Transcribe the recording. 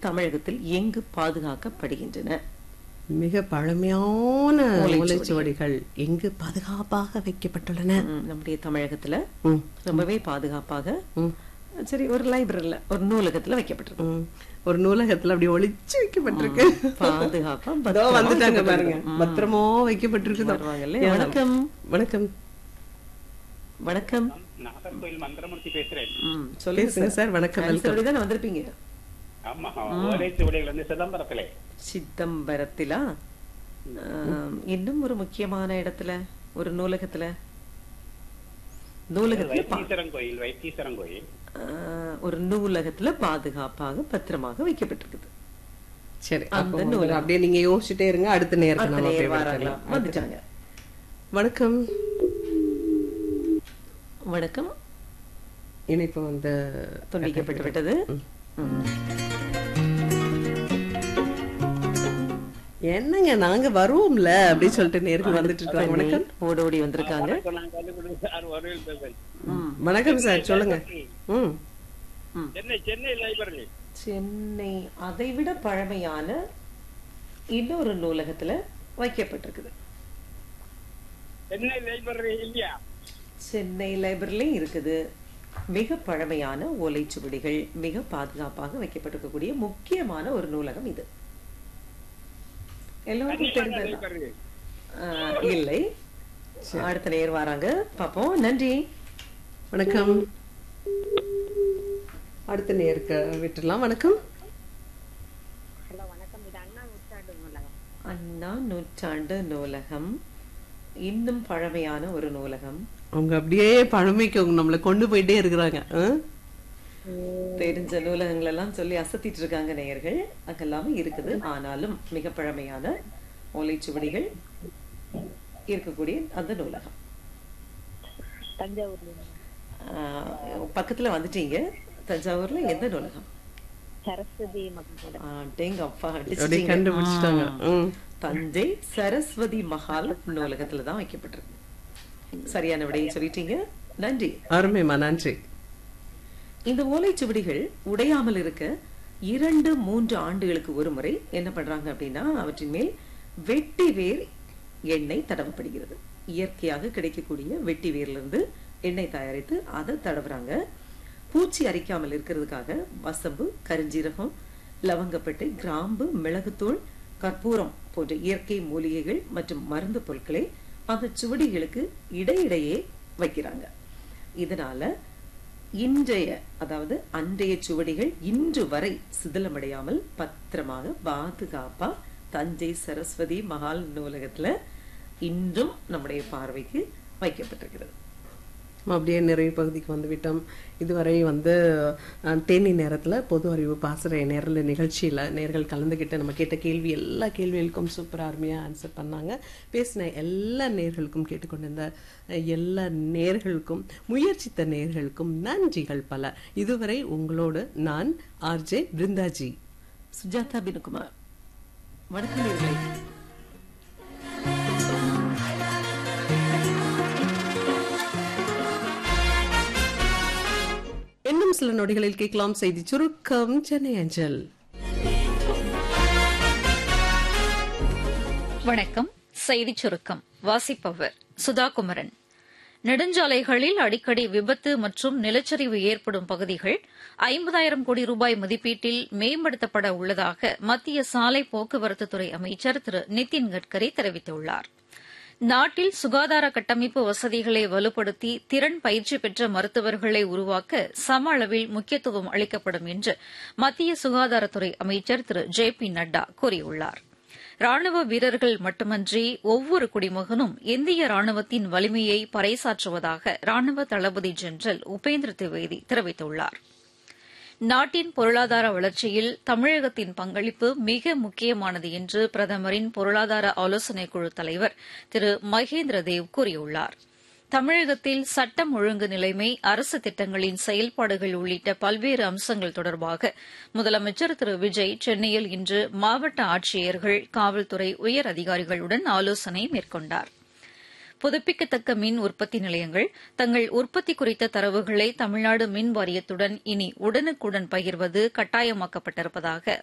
தமிழகத்தில் எங்கு பாதுகாக்கப்படுகின்றன மிக பழமையான ஓலைச்சுவடிகள். ஓலைச்சுவடிகள் எங்கு பாதுகாப்பாக வைக்கப்பட்டுள்ளன ம், நம்முடைய தமிழகத்துல ம், ரொம்பவே பாதுகாப்பாக ம், சரி ஒரு லைப்ரரியில ஒரு நூலகத்துல வைக்கப்பட்டிருக்கு ம். ஒரு நூலகத்துல அப்படி ஒளிச்சு வைக்கப்பட்டிருக்கு பாதுகாப்பா இதோ பத்திரமா வந்துட்டாங்க பாருங்க வைக்கப்பட்டிருக்கு. ம். பத்திரமா வைக்கப்பட்டிருக்கு வருவாங்கல்ல. வணக்கம் வணக்கம் வணக்கம் நாகர்கோயில் மந்திரமூர்த்தி பேசுறேன் ம், சொல்லுங்க பேசுங்க சார் வணக்கம் வெல்கம் சார் தானே வந்திருப்பீங்க ஆமா ஓலைச்சுவடிகள் வந்து சிதம்பரத்திலே சிதம்பரத்திலா ஆம், இன்னும் ஒரு முக்கியமான இடத்துல ஒரு நூலகத்துல நூலகத்துல பா- வைத்தீஸ்வரன் கோயில் வைத்தீஸ்வரன் கோயில் ஆ, ஒரு நூலகத்துல பாதுகாப்பாக பத்திரமாக வைக்கப்பட்டிருக்குது சரி அந்த அப்போ வந்து நூலகம். அப்படியே நீங்க யோசிச்சுட்டே இருங்க அடுத்த நேரத்துல அடுத்த நம்ம நேர் அப்படியே வராங்களா வரலாம். வந்துட்டாங்க வணக்கம் வணக்கம் இணைப்பு வந்து துண்டிக்கப்பட்டு விட்டது ம். என்னங்க நாங்க வருவோம்ல அப்படின்னு சொல்லிட்டு நேருக்கு வந்துட்டு இருக்காங்க வணக்கம் ஓடோடி வந்திருக்காங்க வணக்கம், நான் கள்ளுக்குடி சார் வருவேன் பேசுறேன் ம். வணக்கம் சார் சொல்லுங்க ம் சென்னை சென்னை லைப்ரரி சென்னை அதைவிட பழமையான இன்னொரு நூலகத்துல வைக்கப்பட்டிருக்குது சென்னை லைப்ரரி இல்லையா சென்னை லைப்ரரிலையும் இருக்குது மிக பழமையான ஓலைச்சுவடிகள் மிக பாதுகாப்பாக வைக்கப்பட்டிருக்கக்கூடிய முக்கியமான ஒரு நூலகம் இது எல்லோருக்கும் தெரிந்தது லைப்ரரி இல்லை அடுத்த நேர் வராங்க பாப்போம் நன்றி வணக்கம் அடுத்த நேருக்கு விட்டுடலாம் வணக்கம் அண்ணா நூற்றாண்டு நூலகம் இன்னும் பழமையான ஒரு நூலகம் அவங்க அப்படியே பழமைக்கு அவங்க நம்மளை கொண்டு போயிட்டே இருக்கிறாங்க ஆ? தெரிஞ்ச நூலகங்கள் எல்லாம் சொல்லி அசத்திட்டு இருக்காங்க நேயர்கள் அங்கெல்லாமே இருக்குது ஆனாலும் மிக பழமையான ஓலைச்சுவடிகள் இருக்கக்கூடிய அந்த நூலகம் ஆஹ், பக்கத்துல வந்துட்டீங்க தஞ்சாவூர்ல எந்த நூலகம் சரஸ்வதி மகன் டேங்க அப்பா அப்படியே அடிச்சிட்டீங்க. கண்டுபிடிச்சிட்டாங்க ம். தஞ்சை சரஸ்வதி மஹால் நூலகத்துல தான் வைக்கப்பட்டிருக்கு சரியான விடையை சொல்லிட்டீங்க நன்றி அருமைம்மா நன்றி இந்த ஓலைச்சுவடிகள் உடையாமல் இருக்க இரண்டு மூன்று ஆண்டுகளுக்கு ஒரு முறை என்ன பண்றாங்க அப்படின்னா அவற்றின் மேல் வெட்டி வேர் எண்ணெய் தடவப்படுகிறது இயற்கையாக கிடைக்கக்கூடிய வெட்டி வேர்ல இருந்து எண்ணெய் தயாரித்து அதை தடவுறாங்க பூச்சி அரிக்காமல் இருக்கிறதுக்காக வசம்பு கருஞ்சீரகம் லவங்கப்பட்டை கிராம்பு மிளகுத்தூள் கற்பூரம் போன்ற இயற்கை மூலிகைகள் மற்றும் மருந்து பொருட்களை அந்த சுவடிகளுக்கு இடையிடையே வைக்கிறாங்க இதனால இன்றைய அதாவது அன்றைய சுவடிகள் இன்று வரை சிதிலமடையாமல் பத்திரமாக பாதுகாப்பா தஞ்சை சரஸ்வதி மகால் நூலகத்துல இன்றும் நம்முடைய பார்வைக்கு வைக்கப்பட்டிருக்கிறது நம்ம அப்படியே நிறைவு பகுதிக்கு வந்து விட்டோம் இதுவரை வந்து அஹ், தேனி நேரத்துல பொது அறிவு பாசறை நேரில் நிகழ்ச்சியில நேர்கள் கலந்துக்கிட்டு நம்ம கேட்ட கேள்வி எல்லா கேள்விகளுக்கும் சூப்பரா அருமையா ஆன்சர் பண்ணாங்க பேசின எல்லா நேர்களுக்கும் கேட்டுக்கொண்டிருந்த அஹ், எல்லா நேர்களுக்கும் முயற்சித்த நேர்களுக்கும் நன்றிகள் பல இதுவரை உங்களோடு நான் ஆர்ஜே பிருந்தாஜி சுஜாதா பினுகுமார் வணக்கம் நேயர்களே. இன்னும் சில நொடிகளில் கேட்கலாம் செய்தி சுருக்கம் சென்னை அஞ்சல் வணக்கம் செய்திச் சுருக்கம் வாசிப்பவர் சுதா குமரன் நெடுஞ்சாலைகளில் அடிக்கடி விபத்து மற்றும் நிலச்சரிவு ஏற்படும் பகுதிகள் ஐம்பதாயிரம் கோடி ரூபாய் மதிப்பீட்டில் மேம்படுத்தப்பட உள்ளதாக மத்திய சாலை போக்குவரத்துத்துறை அமைச்சர் திரு நிதின் கட்கரி தெரிவித்துள்ளார் நாட்டில் சுகாதார கட்டமைப்பு வசதிகளை வலுப்படுத்தி திறன் பயிற்சி பெற்ற மருத்துவர்களை உருவாக்க சம அளவில் முக்கியத்துவம் அளிக்கப்படும் என்று மத்திய சுகாதாரத்துறை அமைச்சர் திரு ஜே பி நட்டா கூறியுள்ளார் ராணுவ வீரர்கள் மட்டுமன்றி ஒவ்வொரு குடிமகனும் இந்திய ராணுவத்தின் வலிமையை பறைசாற்றுவதாக ராணுவ தளபதி ஜெனரல் உபேந்திர திவேதி தெரிவித்துள்ளார் நாட்டின் பொருளாதார வளர்ச்சியில் தமிழகத்தின் பங்களிப்பு மிக முக்கியமானது என்று பிரதமரின் பொருளாதார ஆலோசனைக் குழு தலைவர் திரு மகேந்திர தேவ் கூறியுள்ளார் தமிழகத்தில் சட்டம் ஒழுங்கு நிலைமை அரசு திட்டங்களின் செயல்பாடுகள் உள்ளிட்ட பல்வேறு அம்சங்கள் தொடர்பாக முதலமைச்சர் திரு விஜய் சென்னையில் இன்று மாவட்ட ஆட்சியர்கள் காவல்துறை உயர் அதிகாரிகளுடன் ஆலோசனை மேற்கொண்டாா் புதுப்பிக்கத்தக்க மின் உற்பத்தி நிலையங்கள் தங்கள் உற்பத்தி குறித்த தரவுகளை தமிழ்நாடு மின் வாரியத்துடன் இனி உடனுக்குடன் பகிர்வது கட்டாயமாக்கப்பட்டிருப்பதாக